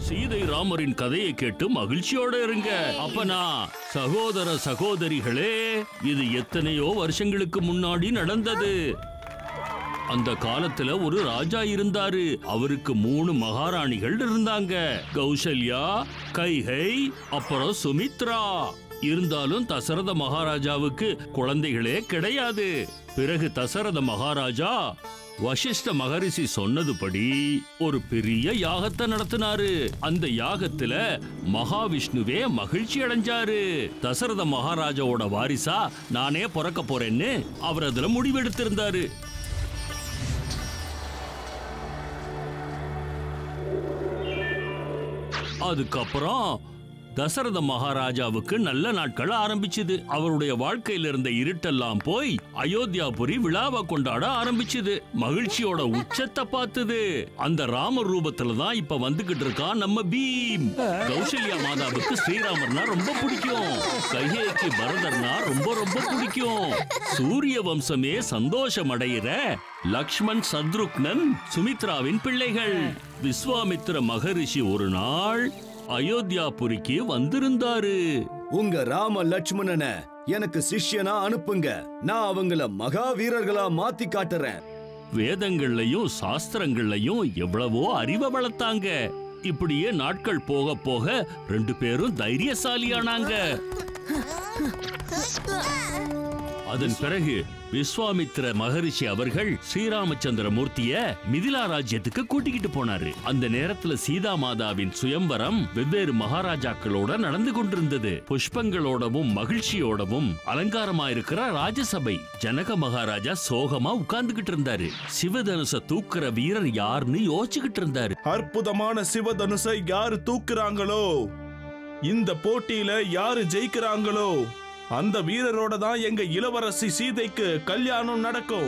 சீதை ராமரின் கதையை கேட்டு மகிழ்ச்சியோட இருங்க அப்பனா சகோதர சகோதரிகளே இது எத்தனையோ வருஷங்களுக்கு முன்னாடி நடந்தது அந்த காலத்துல ஒரு ராஜா இருந்தாரு அவருக்கு மூணு மகாராணிகள் இருந்தாங்க கௌசல்யா கைகை அப்புறம் சுமித்ரா இருந்தாலும் தசரத மகாராஜாவுக்கு குழந்தைகளே கிடையாது பிறகு தசரத மகாராஜா வசிஷ்ட மகரிஷி சொன்னதுபடி ஒரு பெரிய யாகத்தை நடத்தினாரு அந்த யாகத்துல மகாவிஷ்ணுவே மகிழ்ச்சி அடைஞ்சாரு தசரத மகாராஜாவோட வாரிசா நானே பிறக்க போறேன்னு அவர் அதுல முடிவெடுத்திருந்தாரு அதுக்கப்புறம் தசரத மகாராஜாவுக்கு நல்ல நாட்கள் ஆரம்பிச்சது அவருடைய வாழ்க்கையில இருந்த இருட்டெல்லாம் போய் அயோத்தியாபுரி விழாவை கொண்டாட ஆரம்பிச்சது மகிழ்ச்சியோட உச்சத்தை பார்த்தது அந்த ராமர் ரூபத்துல தான் இப்ப வந்துகிட்டு இருக்கான் நம்ம பீம் கௌசல்யா மாதாவுக்கு ஸ்ரீராமர்னா ரொம்ப பிடிக்கும் கைகேக்கு பரதர்னா ரொம்ப ரொம்ப பிடிக்கும் சூரிய வம்சமே சந்தோஷம் அடையிற லக்ஷ்மண் சத்ருக்னன் சுமித்ராவின் பிள்ளைகள் விஸ்வாமித்திர மகரிஷி ஒரு நாள் அயோத்தியாபுரிக்கு வந்திருந்தாரு உங்க ராம லட்சுமணனை எனக்கு சிஷ்யனா அனுப்புங்க நான் அவங்கள மகா வீரர்களா மாத்தி காட்டுறேன் வேதங்கள்லயும் சாஸ்திரங்கள்லயும் எவ்வளவோ அறிவை வளர்த்தாங்க இப்படியே நாட்கள் போக போக ரெண்டு பேரும் தைரியசாலியானாங்க அதன் பிறகு விஸ்வாமித்திர மகரிஷி அவர்கள் ஸ்ரீராமச்சந்திர மூர்த்திய மிதிலா ராஜ்யத்துக்கு கூட்டிக்கிட்டு போனாரு அந்த நேரத்துல சீதா மாதாவின் சுயம்பரம் வெவ்வேறு மகாராஜாக்களோட நடந்து கொண்டிருந்தது புஷ்பங்களோடவும் மகிழ்ச்சியோடவும் அலங்காரமா இருக்கிற ராஜசபை ஜனக மகாராஜா சோகமா உட்கார்ந்துகிட்டு இருந்தாரு சிவதனுச தூக்குற வீரர் யாருன்னு யோசிச்சுக்கிட்டு இருந்தாரு அற்புதமான சிவதனுசை யாரு தூக்குறாங்களோ இந்த போட்டியில யாரு ஜெயிக்கிறாங்களோ அந்த வீரரோட தான் எங்க இளவரசி சீதைக்கு கல்யாணம் நடக்கும்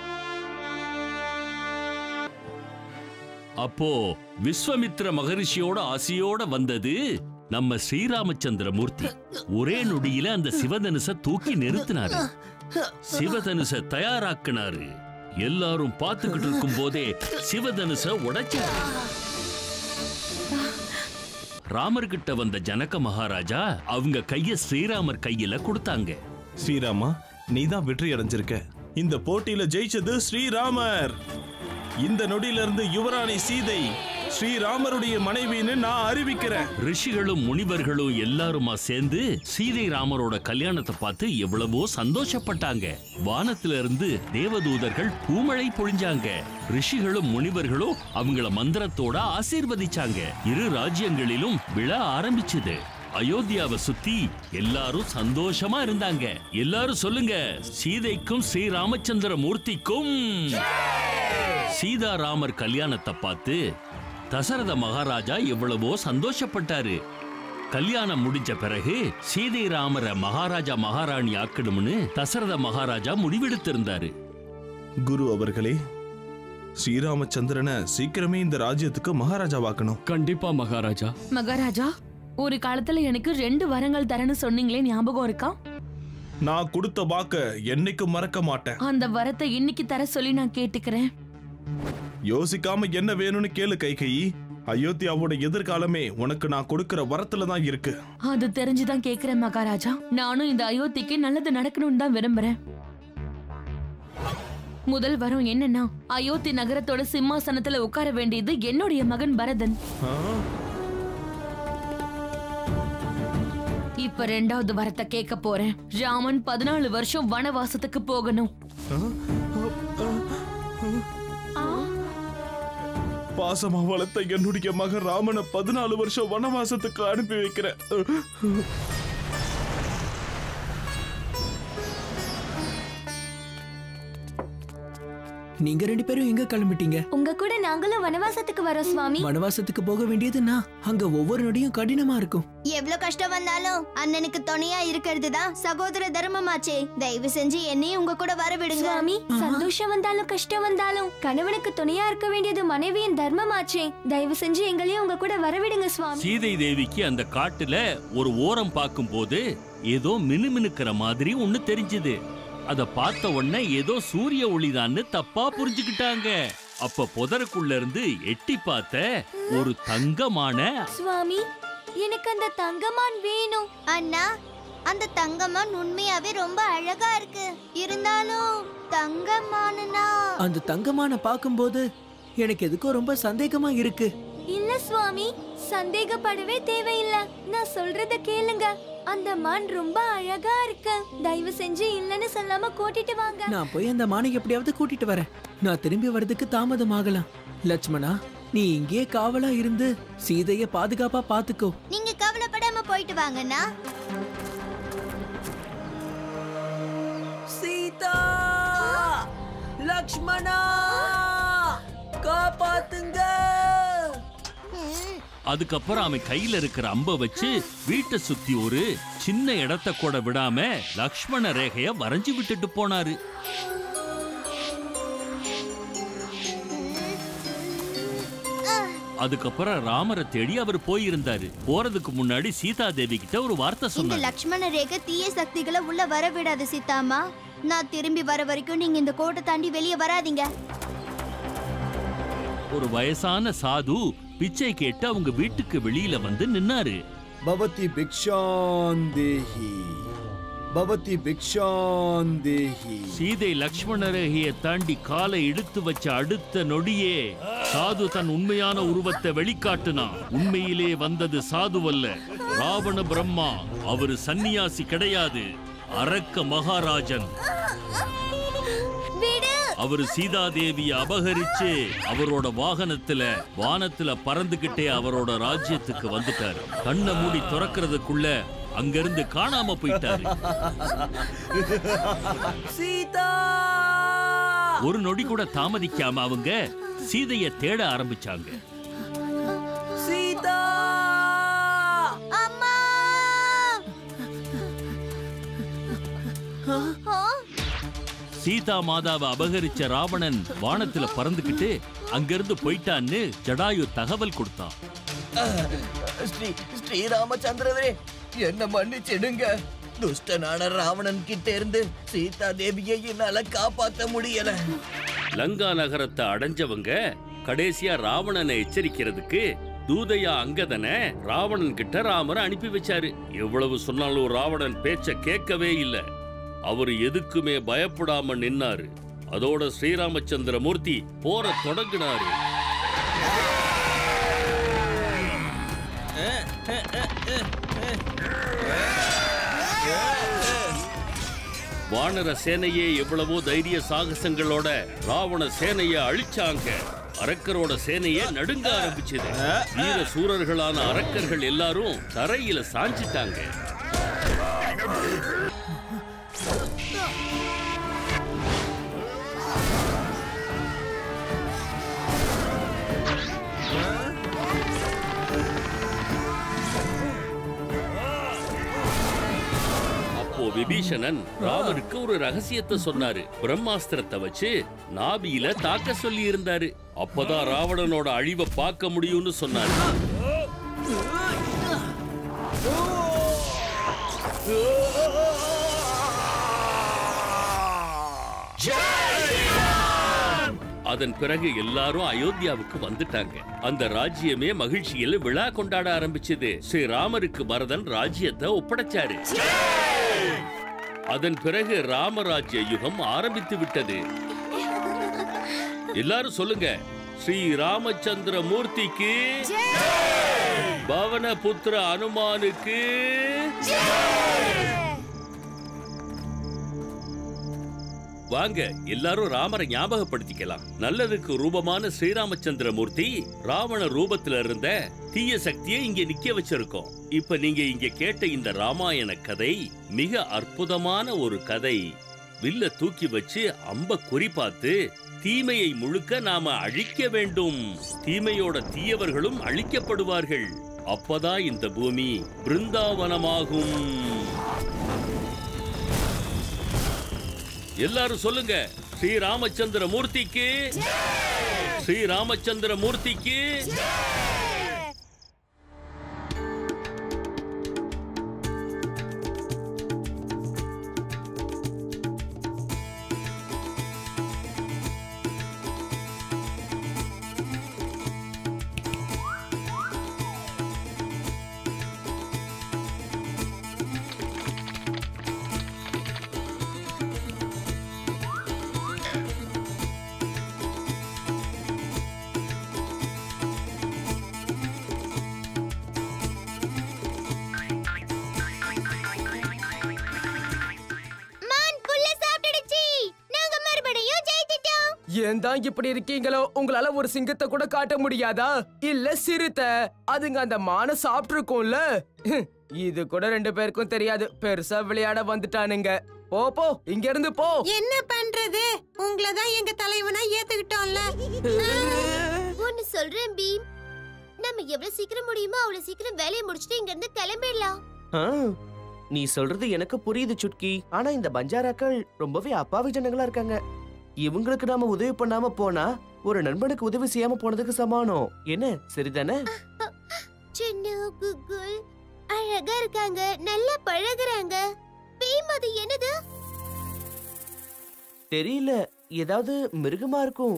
அப்போ விஸ்வமித்ர மகரிஷியோட ஆசையோட வந்தது நம்ம ஸ்ரீராமச்சந்திர மூர்த்தி ஒரே நொடியில அந்த சிவதனுச தூக்கி நிறுத்தினாரு சிவதனுச தயாராக்குனாரு எல்லாரும் பார்த்துக்கிட்டு இருக்கும் போதே சிவதனுச உடைச்சாரு ராமர்கிட்ட வந்த ஜனக மகாராஜா அவங்க கைய ஸ்ரீராமர் கையில கொடுத்தாங்க ஸ்ரீராமா நீ தான் வெற்றி அடைஞ்சிருக்க இந்த போட்டியில ஜெயிச்சது ஸ்ரீராமர் இந்த நொடியில இருந்து யுவராணி சீதை ஸ்ரீராமருடைய மனைவின்னு நான் அறிவிக்கிறேன் ரிஷிகளும் முனிவர்களும் எல்லாருமா சேர்ந்து சீதை ராமரோட கல்யாணத்தை பார்த்து எவ்வளவோ சந்தோஷப்பட்டாங்க வானத்துல இருந்து தேவதூதர்கள் பூமழை பொழிஞ்சாங்க ரிஷிகளும் முனிவர்களும் அவங்கள மந்திரத்தோட ஆசீர்வதிச்சாங்க இரு ராஜ்யங்களிலும் விழா ஆரம்பிச்சது அயோத்தியாவை சுத்தி எல்லாரும் சந்தோஷமா இருந்தாங்க எல்லாரும் சொல்லுங்க சீதைக்கும் ஸ்ரீ ராமச்சந்திர மூர்த்திக்கும் சீதாராமர் கல்யாணத்தை பார்த்து தசரத மகாராஜா எவ்வளவோ சந்தோஷப்பட்டாரு கல்யாணம் முடிஞ்ச பிறகு சீதை ராமரை மகாராஜா மகாராணி ஆக்கணும்னு தசரத மகாராஜா முடிவெடுத்திருந்தாரு குரு அவர்களே ஸ்ரீராமச்சந்திரனை சீக்கிரமே இந்த ராஜ்யத்துக்கு மகாராஜாவாக்கணும் கண்டிப்பா மகாராஜா மகாராஜா ஒரு காலத்துல எனக்கு ரெண்டு வரங்கள் தரேன்னு சொன்னீங்களே ஞாபகம் இருக்கா நான் கொடுத்த வாக்க என்னைக்கு மறக்க மாட்டேன் அந்த வரத்தை இன்னைக்கு தர சொல்லி நான் கேட்டுக்கிறேன் யோசிக்காம என்ன வேணும்னு கேளு கைகையி அயோத்தியாவோட எதிர்காலமே உனக்கு நான் கொடுக்கிற வரத்துல தான் இருக்கு அது தெரிஞ்சுதான் கேக்குறேன் மகாராஜா நானும் இந்த அயோத்திக்கு நல்லது நடக்கணும்னு தான் விரும்புறேன் முதல் வரம் என்னன்னா அயோத்தி நகரத்தோட சிம்மாசனத்துல உட்கார வேண்டியது என்னுடைய மகன் பரதன் ஆ? இப்ப ரெண்டாவது வரத்தை கேட்க போறேன் ராமன் பதினாலு வருஷம் வனவாசத்துக்கு போகணும் பாசமா வளர்த்த என்னுடைய மகன் ராமனை பதினாலு வருஷம் வனவாசத்துக்கு அனுப்பி வைக்கிறேன் நீங்க ரெண்டு பேரும் எங்க கிளம்பிட்டீங்க உங்க கூட நாங்களும் வனவாசத்துக்கு வரோம் சுவாமி வனவாசத்துக்கு போக வேண்டியதுன்னா அங்க ஒவ்வொரு நொடியும் கடினமா இருக்கும் எவ்வளவு கஷ்டம் வந்தாலும் அண்ணனுக்கு துணையா இருக்கிறது தான் சகோதர தர்மமாச்சே தயவு செஞ்சு என்னையும் உங்க கூட வர விடுங்க சுவாமி சந்தோஷம் வந்தாலும் கஷ்டம் வந்தாலும் கணவனுக்கு துணையா இருக்க வேண்டியது மனைவியின் தர்மமாச்சே தயவு செஞ்சு எங்களையும் உங்க கூட வர விடுங்க சுவாமி சீதை தேவிக்கு அந்த காட்டுல ஒரு ஓரம் பார்க்கும்போது ஏதோ மினுமினுக்கிற மாதிரி ஒண்ணு தெரிஞ்சது அத பார்த்த உடனே ஏதோ சூரிய ஒளிதான்னு தப்பா புரிஞ்சுக்கிட்டாங்க அப்ப புதருக்குள்ள இருந்து எட்டி பார்த்த ஒரு தங்கமான சுவாமி எனக்கு அந்த தங்கமான் வேணும் அண்ணா அந்த தங்கமான் உண்மையாவே ரொம்ப அழகா இருக்கு இருந்தாலும் தங்கமானுனா அந்த தங்கமான பார்க்கும்போது எனக்கு எதுக்கோ ரொம்ப சந்தேகமா இருக்கு இல்ல சுவாமி சந்தேகப்படவே தேவையில்ல நான் சொல்றத கேளுங்க அந்த மான் ரொம்ப அழகா இருக்கு தயவு செஞ்சு இல்லன்னு சொல்லாம கூட்டிட்டு வாங்க நான் போய் அந்த மானை எப்படியாவது கூட்டிட்டு வரேன் நான் திரும்பி வர்றதுக்கு தாமதம் ஆகலாம் லட்சுமணா நீ இங்கேயே காவலா இருந்து சீதைய பாதுகாப்பா பாத்துக்கோ நீங்க கவலைப்படாம போயிட்டு வாங்கண்ணா சீதா லக்ஷ்மணா காப்பாத்துங்க அதுக்கப்புறம் அவன் கையில இருக்கிற அம்ப வச்சு வீட்டை சுத்தி ஒரு சின்ன இடத்த கூட விடாம லக்ஷ்மண ரேகைய வரைஞ்சு விட்டுட்டு போனாரு அதுக்கப்புறம் ராமரை தேடி அவர் போயிருந்தாரு போறதுக்கு முன்னாடி சீதா தேவி கிட்ட ஒரு வார்த்தை இந்த சொன்னாரு லக்ஷ்மண ரேகை தீய சக்திகளை உள்ள வர விடாது சீதாமா நான் திரும்பி வர வரைக்கும் நீங்க இந்த கோட்டை தாண்டி வெளியே வராதீங்க ஒரு வயசான சாது பிச்சை கேட்டு அவங்க வீட்டுக்கு வெளியில வந்து நின்னாரு பவதி பிக்ஷாந்தேஹி பவதி பிக்ஷாந்தேஹி சீதை லக்ஷ்மண ரேகையை தாண்டி காலை இழுத்து வச்ச அடுத்த நொடியே சாது தன் உண்மையான உருவத்தை வெளிக்காட்டுனான் உண்மையிலே வந்தது சாதுவல்ல ராவண பிரம்மா அவரு சந்நியாசி கிடையாது அரக்க மகாராஜன் விடு அவரு சீதாதேவிய அபகரிச்சு அவரோட வாகனத்துல வானத்துல பறந்துகிட்டே அவரோட ராஜ்யத்துக்கு வந்துட்டாரு கண்ணை மூடி துறக்கிறதுக்குள்ள அங்கிருந்து காணாம போயிட்டாரு சீதா ஒரு நொடி கூட தாமதிக்காம அவங்க சீதைய தேட ஆரம்பிச்சாங்க சீதா அம்மா ஆ? சீதா மாதாவை அபகரிச்ச ராவணன் வானத்துல பறந்துகிட்டு அங்கிருந்து போயிட்டான்னு ஜடாயு தகவல் கொடுத்தான் ஸ்ரீ ஸ்ரீராமச்சந்திரவரே என்ன மன்னிச்சிடுங்க துஷ்டனான ராவணன் கிட்ட இருந்து சீதா தேவியை என்னால காப்பாத்த முடியல லங்கா நகரத்தை அடைஞ்சவங்க கடைசியா ராவணனை எச்சரிக்கிறதுக்கு தூதையா அங்கதனை ராவணன் கிட்ட ராமர் அனுப்பி வச்சாரு எவ்வளவு சொன்னாலும் ராவணன் பேச்ச கேட்கவே இல்ல அவர் எதுக்குமே பயப்படாம நின்னாரு அதோட ஸ்ரீராமச்சந்திர மூர்த்தி போற தொடங்கினாரு வானர சேனையே எவ்வளவோ தைரிய சாகசங்களோட ராவண சேனைய அழிச்சாங்க அரக்கரோட சேனையே நடுங்க ஆரம்பிச்சது வீர சூரர்களான அரக்கர்கள் எல்லாரும் தரையில சாஞ்சிட்டாங்க அப்போ விபீஷணன் ராமருக்கு ஒரு ரகசியத்தை சொன்னாரு பிரம்மாஸ்திரத்தை வச்சு நாபியில தாக்க சொல்லி இருந்தாரு அப்பதான் ராவணனோட அழிவை பார்க்க முடியும்னு சொன்னாரு அதன் பிறகு எல்லாரும் அயோத்தியாவுக்கு வந்துட்டாங்க அந்த ராஜ்யமே மகிழ்ச்சியில் விழா கொண்டாட ஆரம்பிச்சது ஸ்ரீராமருக்கு பரதன் ராஜ்யத்தை ஒப்படைச்சாரு அதன் பிறகு ராமராஜ்ய யுகம் ஆரம்பித்து விட்டது எல்லாரும் சொல்லுங்க ஸ்ரீ ராமச்சந்திர மூர்த்திக்கு பவன புத்திர அனுமானுக்கு வாங்க எல்லாரும் ராமரை ஞாபகப்படுத்திக்கலாம் நல்லதுக்கு ரூபமான ஸ்ரீராமச்சந்திர மூர்த்தி ராவண ரூபத்துல இருந்த தீய சக்தியை இங்க நிக்க வச்சிருக்கோம் இப்ப நீங்க இங்க கேட்ட இந்த ராமாயண கதை மிக அற்புதமான ஒரு கதை வில்ல தூக்கி வச்சு அம்ப குறி பார்த்து தீமையை முழுக்க நாம அழிக்க வேண்டும் தீமையோட தீயவர்களும் அழிக்கப்படுவார்கள் அப்பதான் இந்த பூமி பிருந்தாவனமாகும் எல்லாரும் சொல்லுங்க ஸ்ரீ ராமச்சந்திர மூர்த்திக்கு ஸ்ரீ ராமச்சந்திர மூர்த்திக்கு ஏன் தான் இப்படி இருக்கீங்களோ உங்களால ஒரு சிங்கத்தை கூட காட்ட முடியாதா இல்ல சிறுத்தை அதுங்க அந்த மானை சாப்பிட்டுருக்கும்ல இது கூட ரெண்டு பேருக்கும் தெரியாது பெருசா விளையாட வந்துட்டானுங்க போ போ இங்க இருந்து போ என்ன பண்றது உங்களை தான் எங்க தலைவனா ஏத்துக்கிட்டோம்ல ஒன்னு சொல்றேன் பீம் நம்ம எவ்வளவு சீக்கிரம் முடியுமோ அவ்வளவு சீக்கிரம் வேலையை முடிச்சுட்டு இங்க இருந்து கிளம்பிடலாம் ஆ, நீ சொல்றது எனக்கு புரியுது சுட்கி ஆனா இந்த பஞ்சாராக்கள் ரொம்பவே அப்பாவி ஜனங்களா இருக்காங்க இவங்களுக்கு நாம உதவி பண்ணாம போனா ஒரு நண்பனுக்கு உதவி செய்யாம போனதுக்கு சமானம் என்ன சரிதானே சின்ன குகுல் அழகா இருக்காங்க நல்லா பழகுறாங்க பீம் அது என்னது தெரியல ஏதாவது மிருகமா இருக்கும்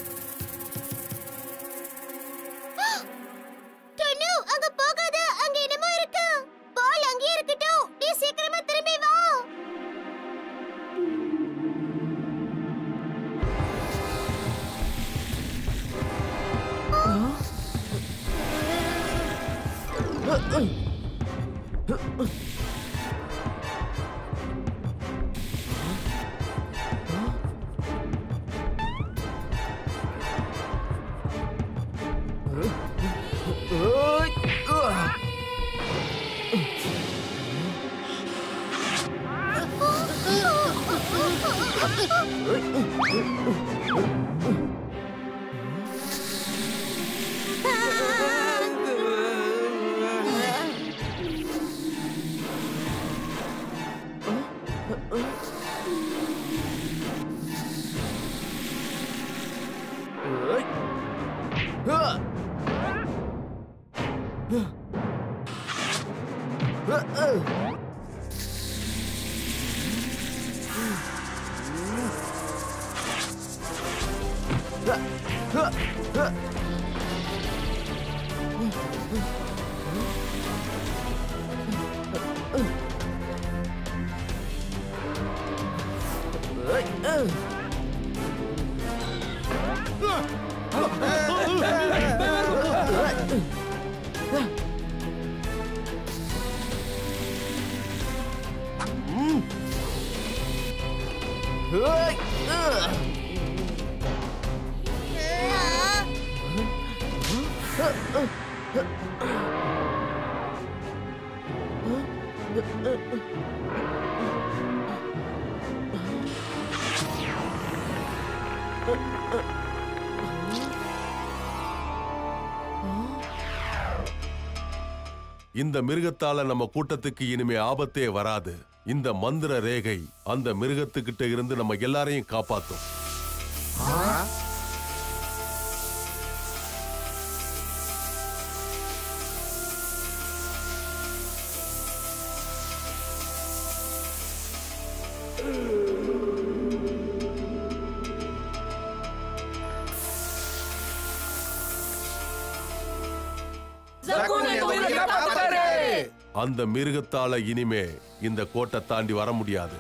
டனு அங்க போகாத அங்க என்னமோ இருக்கு பால் அங்கேயே இருக்கட்டும் நீ சீக்கிரமா திரும்பி வா ஓய், உ. ஓய். உ. இந்த மிருகத்தால நம்ம கூட்டத்துக்கு இனிமே ஆபத்தே வராது இந்த மந்திர ரேகை அந்த மிருகத்துக்கிட்ட இருந்து நம்ம எல்லாரையும் காப்பாத்தும் அந்த மிருகத்தால இனிமே இந்த கோட்டை தாண்டி வர முடியாது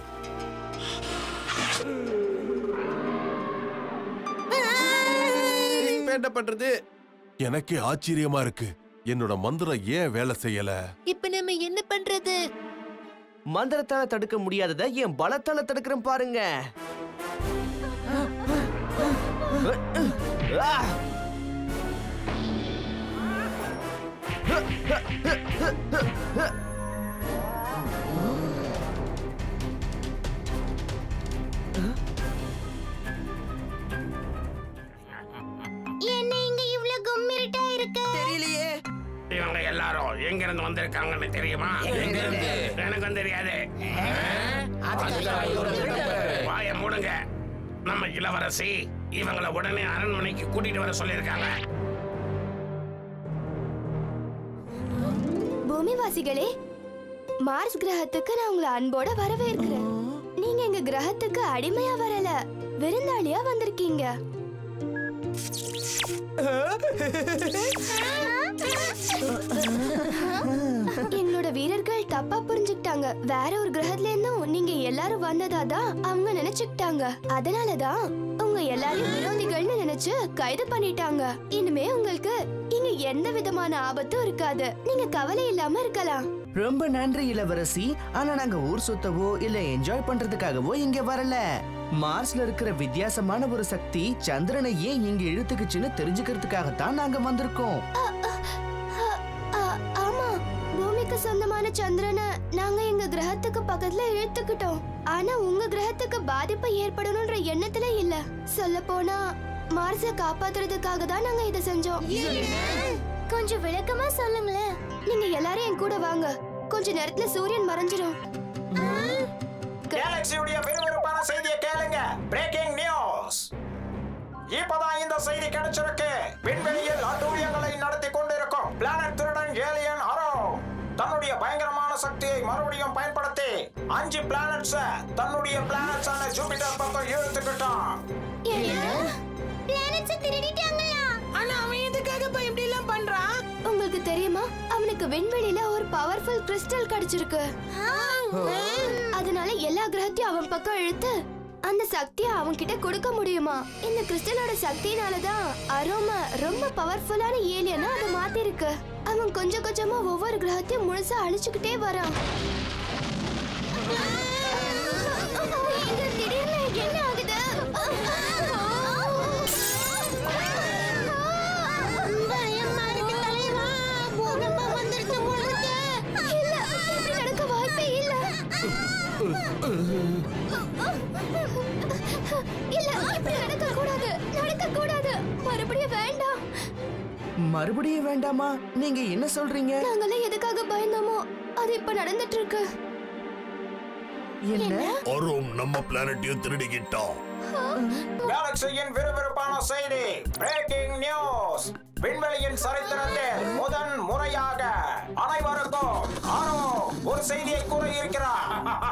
இப்ப என்ன பண்றது எனக்கே ஆச்சரியமா இருக்கு என்னோட மந்திரம் ஏன் வேலை செய்யல இப்ப நம்ம என்ன பண்றது மந்திரத்தால தடுக்க முடியாததை என் பலத்தால தடுக்கிறேன் பாருங்க ஆ! என்ன இங்க இவ்ளோ கும்மிருட்டா இருக்கு தெரியலையே இவங்க எல்லாரும் எங்க இருந்து வந்திருக்காங்கன்னு தெரியுமா எனக்கும் தெரியாது வாய மூடுங்க நம்ம இளவரசி இவங்களை உடனே அரண்மனைக்கு கூட்டிட்டு வர சொல்லியிருக்காங்க பூமிவாசிகளே மார்ஸ் கிரகத்துக்கு நான் உங்களை அன்போட வரவேற்கிறேன் நீங்க எங்க கிரகத்துக்கு அடிமையா வரல விருந்தாளியா வந்திருக்கீங்க எங்களோட வீரர்கள் தப்பா புரிஞ்சுக்கிட்டாங்க வேற ஒரு கிரகத்துல இருந்தும் நீங்க எல்லாரும் வந்ததா தான் அவங்க நினைச்சுக்கிட்டாங்க அதனாலதான் உங்க எல்லாரையும் விரோதிகள்னு நினைச்சு கைது பண்ணிட்டாங்க இனிமே உங்களுக்கு இங்க எந்த விதமான ஆபத்தும் இருக்காது நீங்க கவலை இல்லாம இருக்கலாம் ரொம்ப நன்றி இளவரசி ஆனா நாங்க ஊர் சுத்தவோ இல்ல என்ஜாய் பண்றதுக்காகவோ இங்க வரல மார்ஸ்ல இருக்கிற வித்தியாசமான ஒரு சக்தி சந்திரனை ஏன் இங்க இழுத்துக்குச்சுன்னு தெரிஞ்சுக்கிறதுக்காகத்தான் நாங்க வந்திருக்கோம் ஆ, ஆமா பூமிக்கு சொந்தமான சந்திரனை நாங்க எங்க கிரகத்துக்கு பக்கத்துல இழுத்துக்கிட்டோம் ஆனா உங்க கிரகத்துக்கு பாதிப்பு ஏற்படணும்ன்ற எண்ணத்துல இல்ல சொல்ல போனா மார்ஸ காப்பாத்துறதுக்காக தான் நாங்க இதை செஞ்சோம் கொஞ்சம் விளக்கமா சொல்லுங்களேன் நீங்க எல்லாரும் என் கூட வாங்க கொஞ்ச நேரத்துல சூரியன் மறைஞ்சிரும் கேலக்சியுடைய விறுவிறுப்பான செய்தியை கேளுங்க பிரேக்கிங் நியூஸ் இப்பதான் இந்த செய்தி கிடைச்சிருக்கு விண்வெளியில் அட்டூழியங்களை நடத்தி கொண்டிருக்கும் பிளானட் திருடன் ஏலியன் அரோ தன்னுடைய பயங்கரமான சக்தியை மறுபடியும் பயன்படுத்தி அஞ்சு பிளானட்ஸ தன்னுடைய பிளானட்ஸான ஜூபிட்டர் பக்கம் இழுத்துக்கிட்டான் ஆனா அவன் எதுக்காக இப்ப இப்படி எல்லாம் பண்றான் உங்களுக்கு தெரியுமா அவனுக்கு விண்வெளியில ஒரு பவர்ஃபுல் கிறிஸ்டல் கிடைச்சிருக்கு அதனால எல்லா கிரகத்தையும் அவன் பக்கம் இழுத்து அந்த சக்தியை அவன் கிட்ட கொடுக்க முடியுமா இந்த கிறிஸ்டலோட சக்தினால தான் அரோமா ரொம்ப பவர்ஃபுல்லான ஏலியனா அதை மாத்தி இருக்கு அவன் கொஞ்சம் கொஞ்சமா ஒவ்வொரு கிரகத்தையும் முழுசா அழிச்சுக்கிட்டே வரான் இங்க திடீர்னு என்ன ஆகுது பயமா இருக்கு தலைவா பூகம்பம் வந்துருச்சு உங்களுக்கு இல்ல இப்படி நடக்க வாய்ப்பே இல்ல இல்ல இப்படி நடக்க கூடாது நடக்க கூடாது மறுபடியும் வேண்டாம் மறுபடியும் வேண்டாமா நீங்க என்ன சொல்றீங்க நாங்கெல்லாம் எதுக்காக பயந்தோமோ அது இப்ப நடந்துட்டு இருக்கு என்ன அருண் நம்ம பிளானட்டையும் திருடிக்கிட்டான் கேலக்சியின் விறுவிறுப்பான செய்தி பிரேக்கிங் நியூஸ் விண்வெளியின் சரித்திரத்தில் முதன் முறையாக அனைவருக்கும் ஆரோ ஒரு செய்தியை கூற இருக்கிறார்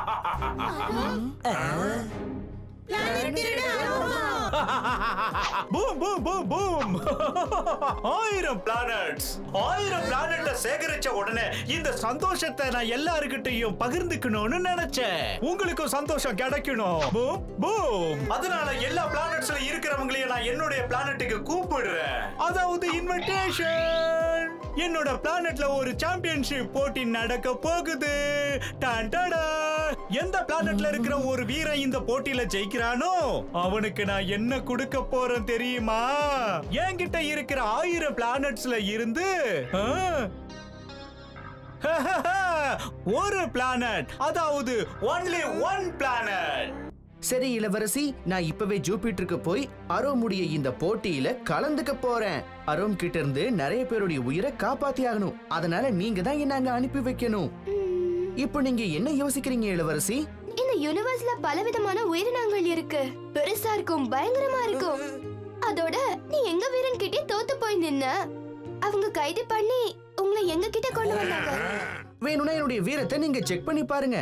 பூம் பூம் பூம் பூம் ஆயிரம் பிளானட்ஸ் ஆயிரம் பிளானட்ட சேகரிச்ச உடனே இந்த சந்தோஷத்தை நான் எல்லாருக்கிட்டையும் பகிர்ந்துக்கணும்னு நினைச்சேன் உங்களுக்கும் சந்தோஷம் கிடைக்கணும் பூம் பூம் அதனால எல்லா பிளானட்ஸ்ல இருக்கிறவங்களையும் நான் என்னுடைய பிளானட்டுக்கு கூப்பிடுறேன் அதாவது இன்விடேஷன் என்னோட பிளானட்ல ஒரு சாம்பியன்ஷிப் போட்டி நடக்க போகுது டான் டாடா. எந்த பிளானட்ல இருக்கிற ஒரு வீரன் இந்த போட்டியில ஜெயிக்கிறானோ அவனுக்கு நான் என்ன கொடுக்க போறேன் தெரியுமா என்கிட்ட இருக்கிற ஆயிரம் பிளானட்ஸ்ல இருந்து ஆ, ஒரு பிளானட் அதாவது ஒன்லி ஒன் பிளானட் சரி இளவரசி நான் இப்பவே ஜூபிட்டருக்கு போய் அரோமுடைய இந்த போட்டியில கலந்துக்க போறேன் அரோம் கிட்ட இருந்து நிறைய பேருடைய உயிரை காப்பாத்தி ஆகணும் அதனால நீங்க தான் என்ன அங்க அனுப்பி வைக்கணும் இப்போ நீங்க என்ன யோசிக்கிறீங்க இளவரசி இந்த யூனிவர்ஸ்ல பலவிதமான உயிரினங்கள் இருக்கு பெருசா இருக்கும் பயங்கரமா இருக்கும் அதோட நீ எங்க வீரன் கிட்டே தோத்து போய் நின்ன அவங்க கைது பண்ணி உங்களை எங்க கிட்ட கொண்டு வந்தாங்க வேணும்னா என்னுடைய வீரத்தை நீங்க செக் பண்ணி பாருங்க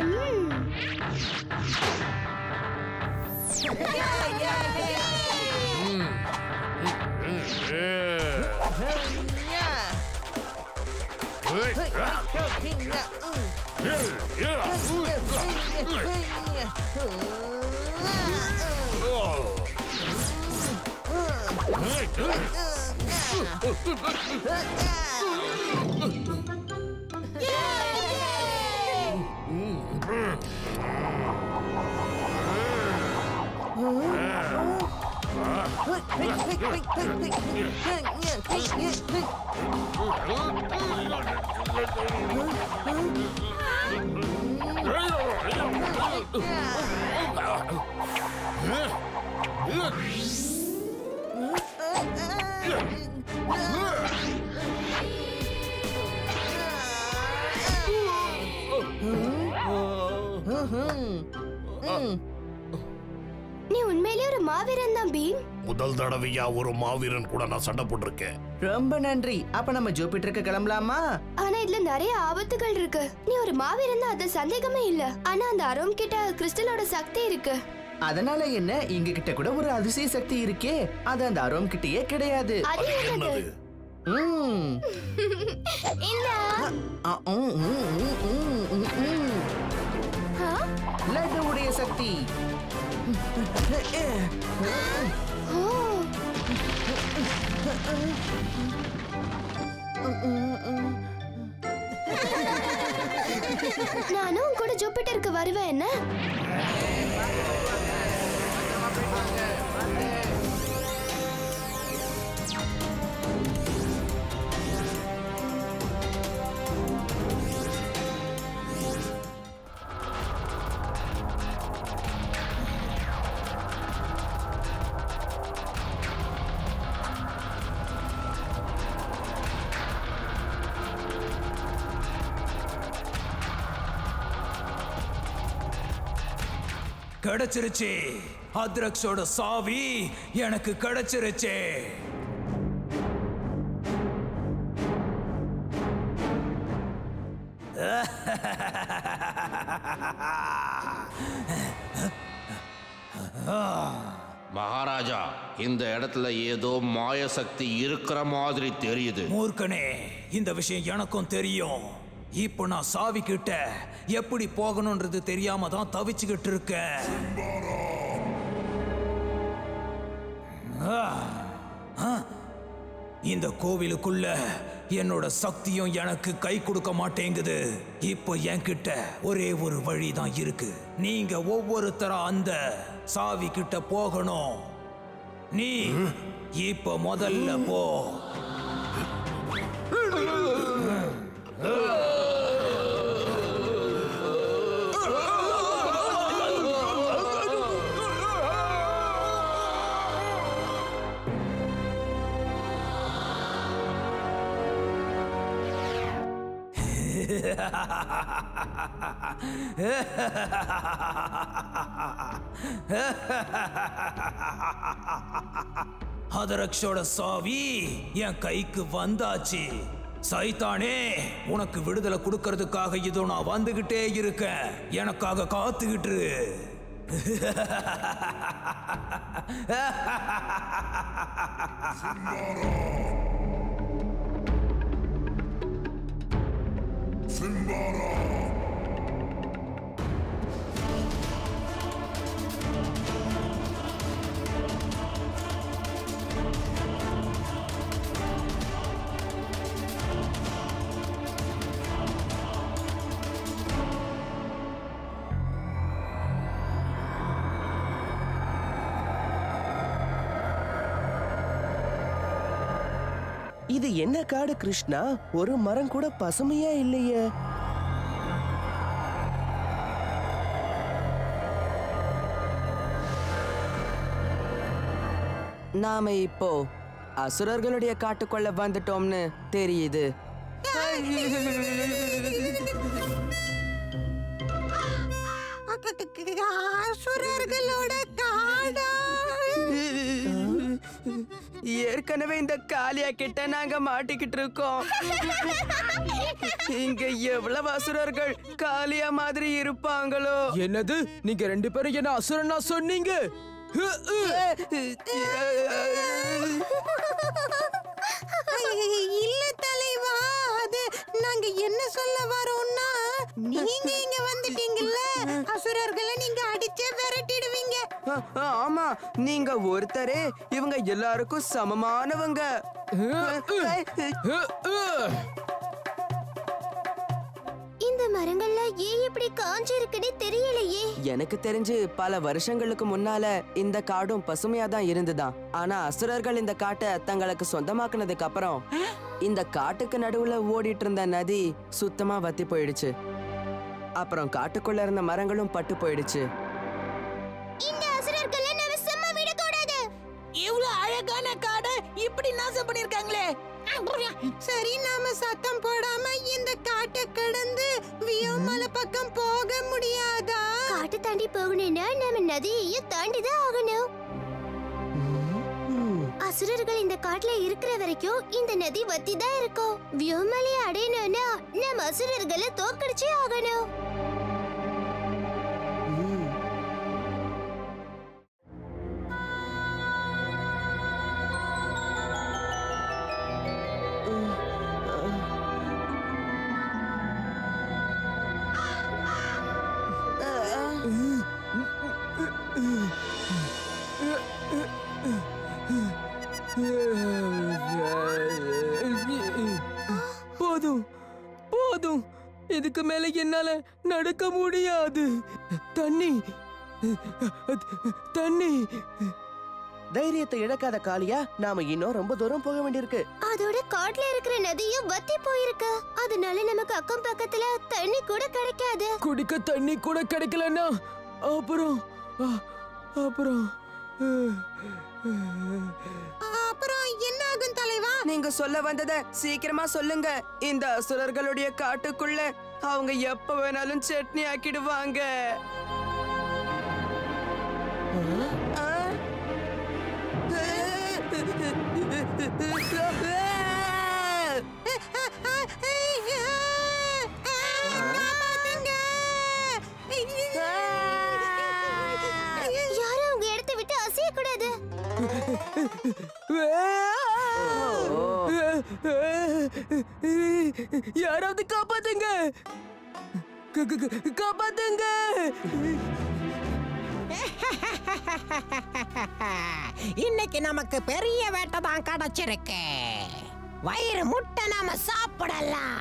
நீ உண்மையிலேயே ஒரு மாவீரன் தான் பீம் முதல் தடவையா ஒரு மாவீரன் கூட நான் சண்டை போட்டிருக்கேன் ரொம்ப நன்றி அப்ப நம்ம ஜூபிட்டருக்கு கிளம்பலாமா ஆனா இதுல நிறைய ஆபத்துகள் இருக்கு நீ ஒரு மாவீரன் தான் அது சந்தேகமே இல்ல ஆனா அந்த அரோம் கிட்ட கிறிஸ்டலோட சக்தி இருக்கு அதனால என்ன இங்க கிட்ட கூட ஒரு அதிசய சக்தி இருக்கே அது அந்த அரோம் கிட்டயே கிடையாது அது என்னது ம். இல்ல அ, ம், ம், ம், ம், ம், ம். ஆ? லட்டுவுடைய சக்தி ஓ நானும் உன் கூட ஜூபிட்டருக்கு வருவேன் என்ன கிடைச்சிருச்சு அத்ரக்ஸோட சாவி எனக்கு கிடைச்சிருச்சு மகாராஜா இந்த இடத்துல ஏதோ மாய சக்தி இருக்கிற மாதிரி தெரியுது மூர்க்கனே இந்த விஷயம் எனக்கும் தெரியும் இப்போ நான் சாவி கிட்ட எப்படி போகணும்ன்றது தெரியாம தான் தவிச்சுக்கிட்டு இருக்கேன் ஆ, ஆ, இந்த கோவிலுக்குள்ள என்னோட சக்தியும் எனக்கு கை கொடுக்க மாட்டேங்குது இப்போ என்கிட்ட ஒரே ஒரு வழி தான் இருக்கு நீங்க ஒவ்வொருத்தரா அந்த சாவி கிட்ட போகணும் நீ இப்போ முதல்ல போ அதரக்ஷோட சாவி என் கைக்கு வந்தாச்சு சைத்தானே உனக்கு விடுதலை கொடுக்கறதுக்காக இதோ நான் வந்துகிட்டே இருக்கேன் எனக்காக காத்துக்கிட்டு இரு. இது என்ன காடு கிருஷ்ணா ஒரு மரம் கூட பசுமையா இல்லையே நாம இப்போ அசுரர்களுடைய காட்டுக்குள்ள வந்துட்டோம்னு தெரியுது அசுரர்களோட காடா ஏற்கனவே இந்த காளியா கிட்ட நாங்க மாட்டிக்கிட்டு இருக்கோம் இங்க எவ்வளவு அசுரர்கள் காளியா மாதிரி இருப்பாங்களோ என்னது நீங்க ரெண்டு பேரும் என்ன அசுரனா சொன்னீங்க இல்ல தலைவா அது நாங்க என்ன சொல்ல வரோம்னா நீங்க இங்க வந்துட்டீங்கல்ல அசுரர்களை நீங்க அடிச்சே விரட்டிடுவீங்க ஆ, ஆ, ஆமா நீங்க ஒருத்தரே இவங்க எல்லாருக்கும் சமமானவங்க இந்த மரங்கள்லாம் ஏன் இப்படி காஞ்சி இருக்குன்னு தெரியலையே எனக்கு தெரிஞ்சு பல வருஷங்களுக்கு முன்னால இந்த காடும் பசுமையா தான் இருந்துதான் ஆனா அசுரர்கள் இந்த காட்டை தங்களுக்கு சொந்தமாக்குனதுக்கு அப்புறம் இந்த காட்டுக்கு நடுவுல ஓடிட்டு இருந்த நதி சுத்தமா வத்தி போயிடுச்சு அப்புறம் காட்டுக்குள்ள இருந்த மரங்களும் பட்டு போயிடுச்சு இந்த அசுரர்களை நாம சும்மா விடக்கூடாது இவ்வளவு அழகான காடை இப்படி நாசம் பண்ணிருக்காங்களே சரி நாம சத்தம் போடாம இந்த காட்டை கடந்து வியோமலை பக்கம் போக முடியாதா காட்டு தாண்டி போகணும்னா நாம நதியையே தாண்டி தான் ஆகணும் அசுரர்கள் இந்த காட்டுல இருக்கிற வரைக்கும் இந்த நதி வத்தி தான் இருக்கும் வியோமலையை அடையணும்னா நம்ம அசுரர்களை தோக்கடிச்சே ஆகணும் போதும் இதுக்கு மேல என்னால நடக்க முடியாது தண்ணி தண்ணி தைரியத்தை இழக்காத காளியா நாம இன்னும் ரொம்ப தூரம் போக வேண்டியிருக்கு அதோட காட்டுல இருக்கிற நதியும் வத்தி போயிருக்கு அதனால நமக்கு அக்கம் பக்கத்துல தண்ணி கூட கிடைக்காது குடிக்க தண்ணி கூட கிடைக்கலன்னா அப்புறம் அ- அப்புறம் அப்புறம் என்ன ஆகும் தலைவா நீங்க சொல்ல வந்தத சீக்கிரமா சொல்லுங்க இந்த அசுரர்களுடைய காட்டுக்குள்ள அவங்க எப்ப வேணாலும் சட்னி ஆக்கிடுவாங்க ஆ? யாரும் உங்க இடத்தை விட்டு அசைய கூடாது யாராவது காப்பாத்துங்க க- க- க- காப்பாத்துங்க இன்னைக்கு நமக்கு பெரிய வேட்டை தான் கிடைச்சிருக்கு வயிறு முட்டை நாம சாப்பிடலாம்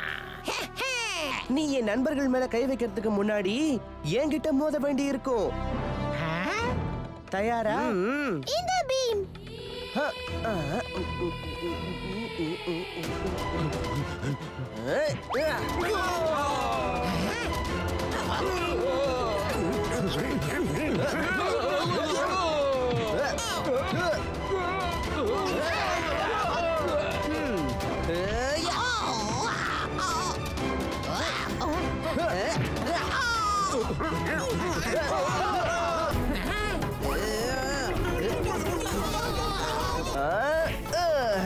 நீ என் நண்பர்கள் மேல கை வைக்கிறதுக்கு முன்னாடி என்கிட்ட மோத வேண்டி இருக்கும் தயாரா இந்த பீம் ஆ, ஆ, ஆ, ஆ.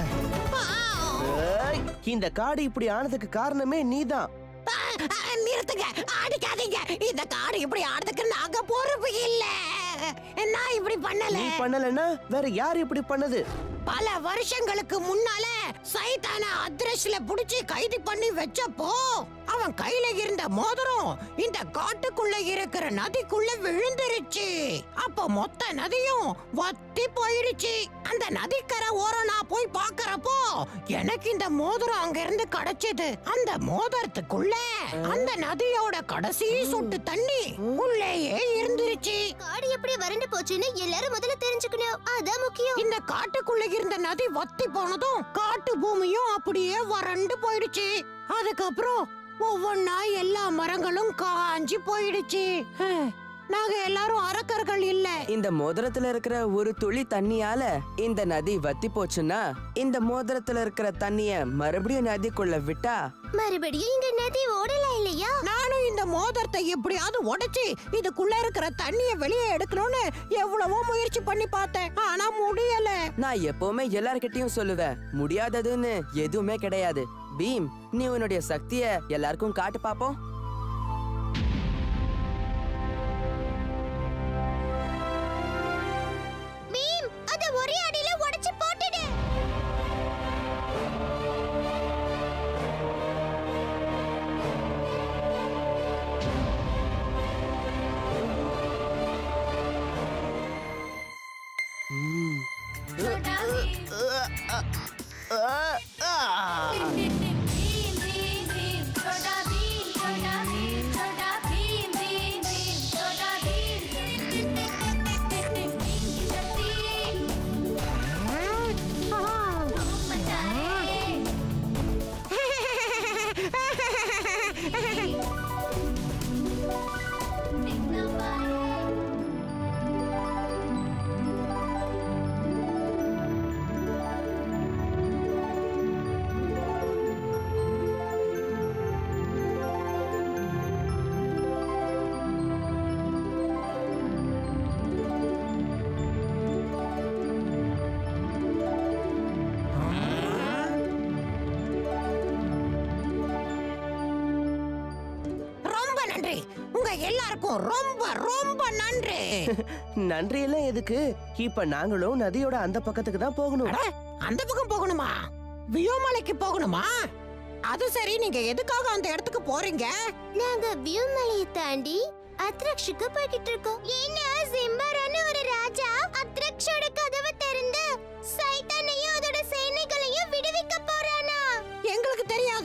ஏய், இந்த காடு இப்படி ஆனதுக்கு காரணமே நீதான் நிறுத்துங்க அடிக்காதீங்க இந்த காடு இப்படி ஆடுறதுக்கு நாங்க பொறுப்பு இல்ல நான் இப்படி பண்ணல நீ பண்ணலன்னா வேற யார் இப்படி பண்ணது பல வருஷங்களுக்கு முன்னால சைத்தான அத்ரஸ்ல புடிச்சு கைது பண்ணி வச்சப்போ அவன் கையில இருந்த மோதிரம் இந்த காட்டுக்குள்ள இருக்கிற நதிக்குள்ள விழுந்துருச்சு அப்ப மொத்த நதியும் வத்தி போயிடுச்சு அந்த நதிக்கரை ஓரம் நான் போய் பாக்குறப்போ எனக்கு இந்த மோதிரம் அங்க இருந்து கிடைச்சது அந்த மோதிரத்துக்குள்ள அந்த நதியோட கடைசி சொட்டு தண்ணி உள்ளேயே இருந்துருச்சு காடு எப்படி வறண்டு போச்சுன்னு எல்லாரும் முதல்ல தெரிஞ்சுக்கணும் அதான் முக்கியம் இந்த காட்டுக்குள்ள இருந்த நதி வத்தி போனதும் காட்டு பூமியும் அப்படியே வறண்டு போயிடுச்சு அதுக்கப்புறம் ஒவ்வொன்னா எல்லா மரங்களும் காஞ்சி போயிடுச்சு ஹம், நாங்க எல்லாரும் அரக்கர்கள் இல்ல இந்த மோதிரத்துல இருக்கிற ஒரு துளி தண்ணியால இந்த நதி வத்தி போச்சுன்னா இந்த மோதிரத்துல இருக்கிற தண்ணிய மறுபடியும் நதிக்குள்ள விட்டா மறுபடியும் இங்க நதி ஓடல இல்லையா நானும் இந்த மோதிரத்தை எப்படியாவது உடைச்சு இதுக்குள்ள இருக்கிற தண்ணிய வெளியே எடுக்கணும்னு எவ்வளவோ முயற்சி பண்ணி பார்த்தேன் ஆனா முடியல நான் எப்பவுமே எல்லார்கிட்டயும் சொல்லுவேன் முடியாததுன்னு எதுவுமே கிடையாது பீம் நீ உன்னுடைய சக்திய எல்லாருக்கும் காட்டு பாப்போம் பீம் அத ஒரே அடியில உடைச்சு போட்டுடு ரொம்ப நன்றி உங்க எல்லாருக்கும் ரொம்ப ரொம்ப நன்றி நன்றி எல்லாம் எதுக்கு இப்ப நாங்களும் நதியோட அந்த பக்கத்துக்கு தான் போகணும் அட, அந்த பக்கம் போகணுமா வியோமலைக்கு போகணுமா அது சரி நீங்க எதுக்காக அந்த இடத்துக்கு போறீங்க நாங்க வியூமலையை தாண்டி அத்ரக்ஷுக்கு போய்கிட்டு இருக்கோம் ஏன்னா சிம்பரான ஒரு ராஜா அத்ரக்ஷோட கதவை திறந்து சைத்தானையும் அதோட சேனைகளையும் விடுவிக்க போறானா எங்களுக்கு தெரியாது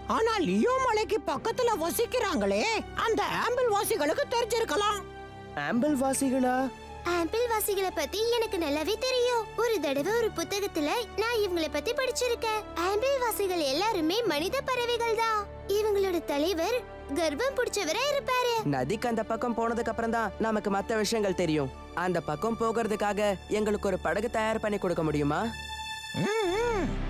ஆனா லியோ மலைக்கு பக்கத்துல வசிக்கிறாங்களே அந்த ஆம்பிள் வாசிகளுக்கு தெரிஞ்சிருக்கலாம் ஆம்பிள் வாசிகளா ஆப்பிள் வாசிகளை பத்தி எனக்கு நல்லாவே தெரியும் ஒரு தடவை ஒரு புத்தகத்துல நான் இவங்களை பத்தி படிச்சிருக்கேன் ஆப்பிள் வாசிகள் எல்லாருமே மனித பறவைகள் தான் இவங்களோட தலைவர் கர்ப்பம் பிடிச்சவரா இருப்பாரு நதிக்கு அந்த பக்கம் போனதுக்கு அப்புறம் தான் நமக்கு மத்த விஷயங்கள் தெரியும் அந்த பக்கம் போகிறதுக்காக எங்களுக்கு ஒரு படகு தயார் பண்ணி கொடுக்க முடியுமா ம், ம்.